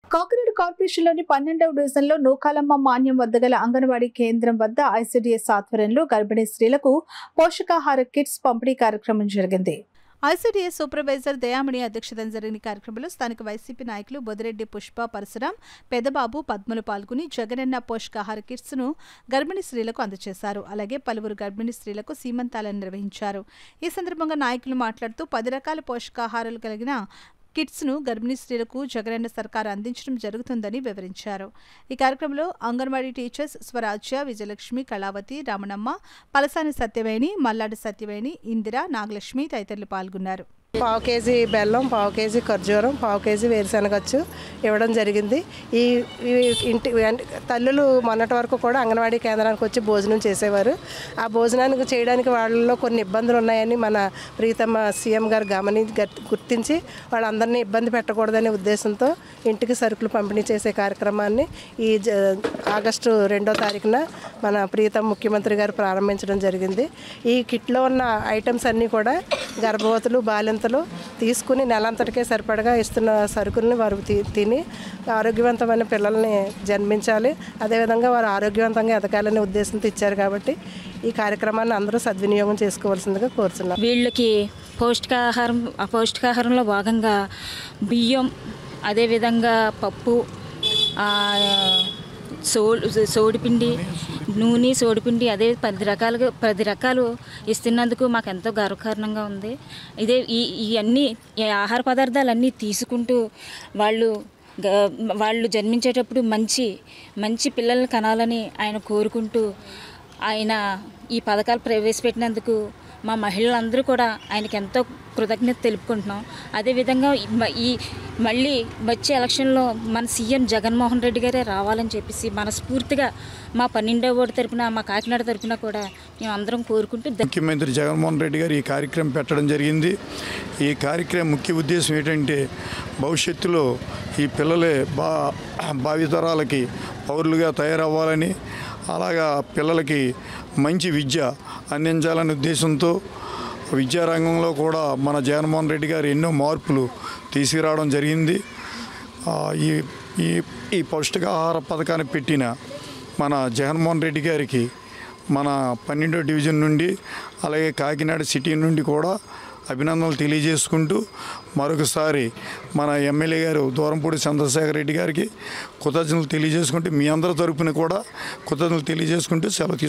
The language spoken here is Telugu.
కాకినాడ కార్పొరేషన్లోని పన్నెండవ డివిజన్లో నూకాలమ్మ మాన్యం వద్ద గల అంగన్వాడీ కేంద్రం వద్ద ఐసిడిఎస్ ఆధ్వర్యంలో గర్భిణీ స్త్రీలకు పోషకాహార కిట్స్ పంపిణీ కార్యక్రమం జరిగింది ఐసిడిఎస్ సూపర్వైజర్ దయామణి అధ్యక్షతన జరిగిన కార్యక్రమంలో స్థానిక వైసీపీ నాయకులు బొదిరెడ్డి పుష్ప పరశురాం పెదబాబు పద్మలు పాల్గొని జగనన్న పోషకాహార కిట్స్ ను గర్భిణీ స్త్రీలకు అందజేశారు అలాగే పలువురు గర్భిణీ స్త్రీలకు సీమంతాలను నిర్వహించారు ఈ సందర్భంగా నాయకులు మాట్లాడుతూ పది రకాల పోషకాహారాలు కలిగిన కిట్స్ ను గర్భిణీ స్త్రీలకు జగనన్న సర్కారు అందించడం జరుగుతుందని వివరించారు ఈ కార్యక్రమంలో అంగన్వాడీ టీచర్స్ స్వరాజ్య విజయలక్ష్మి కళావతి రమణమ్మ పలసాని సత్యవేణి మల్లాడి సత్యవేణి ఇందిర నాగలక్ష్మి తదితరులు పాల్గొన్నారు పావు కేజీ బెల్లం పావు కేజీ ఖర్జూరం పావు కేజీ వేరుశనగచ్చు ఇవ్వడం జరిగింది ఈ ఈ ఇంటి అంటే తల్లులు మొన్నటి వరకు కూడా అంగన్వాడీ కేంద్రానికి వచ్చి భోజనం చేసేవారు ఆ భోజనానికి చేయడానికి వాళ్ళలో కొన్ని ఇబ్బందులు ఉన్నాయని మన ప్రీతమ్మ సీఎం గారు గమని గట్- గుర్తించి వాళ్ళందరినీ ఇబ్బంది పెట్టకూడదనే ఉద్దేశంతో ఇంటికి సరుకులు పంపిణీ చేసే కార్యక్రమాన్ని ఈ జ- ఆగస్టు రెండో తారీఖున మన ప్రీతం ముఖ్యమంత్రి గారు ప్రారంభించడం జరిగింది ఈ కిట్లో ఉన్న ఐటమ్స్ అన్నీ కూడా గర్భవతులు బాలింతలు తీసుకుని నెలంతటికే సరిపడగా ఇస్తున్న సరుకుల్ని వారు తి- తిని ఆరోగ్యవంతమైన పిల్లల్ని జన్మించాలి అదేవిధంగా వారు ఆరోగ్యవంతంగా ఎదగాలనే ఉద్దేశంతో ఇచ్చారు కాబట్టి ఈ కార్యక్రమాన్ని అందరూ సద్వినియోగం చేసుకోవాల్సిందిగా కోరుతున్నాం వీళ్ళకి పౌష్టికాహారం ఆ పౌష్టికాహారంలో భాగంగా బియ్యం అదేవిధంగా పప్పు ఆ, సో సోడిపిండి నూనె సోడిపిండి అదే పది రకాలుగా పది రకాలు ఇస్తున్నందుకు మాకు ఎంతో గర్వకారణంగా ఉంది ఇదే ఈ ఇవన్నీ ఈ ఆహార పదార్థాలన్నీ తీసుకుంటూ వాళ్ళు గ- వాళ్ళు జన్మించేటప్పుడు మంచి మంచి పిల్లల్ని కనాలని ఆయన కోరుకుంటూ ఆయన ఈ పథకాలు ప్రవేశపెట్టినందుకు మా మహిళలందరూ కూడా ఆయనకి ఎంతో కృతజ్ఞత తెలుపుకుంటున్నాం అదేవిధంగా ఈ మ- ఈ మళ్ళీ వచ్చే ఎలక్షన్లో మన సీఎం జగన్మోహన్ రెడ్డి గారే రావాలని చెప్పేసి మనస్ఫూర్తిగా మా పన్నెండవ ఓటు తరపున మా కాకినాడ తరపున కూడా మేము అందరం కోరుకుంటూ ద- ముఖ్యమంత్రి జగన్మోహన్ రెడ్డి గారు ఈ కార్యక్రమం పెట్టడం జరిగింది ఈ కార్యక్రమం ముఖ్య ఉద్దేశం ఏంటంటే భవిష్యత్తులో ఈ పిల్లలే బా భావితరాలకి పౌరులుగా తయారవ్వాలని అలాగా పిల్లలకి మంచి విద్య అందించాలనే ఉద్దేశంతో విద్యారంగంలో కూడా మన జగన్మోహన్ రెడ్డి గారు ఎన్నో మార్పులు తీసుకురావడం జరిగింది ఆ, ఈ ఈ ఈ పౌష్టికాహార పథకాన్ని పెట్టిన మన జగన్మోహన్ రెడ్డి గారికి మన పన్నెండో డివిజన్ నుండి అలాగే కాకినాడ సిటీ నుండి కూడా అభినందనలు తెలియజేసుకుంటూ మరొకసారి మన ఎమ్మెల్యే గారు దూరంపూడి చంద్రశేఖర్ రెడ్డి గారికి కృతజ్ఞతలు తెలియజేసుకుంటూ మీ అందరి తరపున కూడా కృతజ్ఞతలు తెలియజేసుకుంటూ సెలవు తీసుకుంటున్నాను.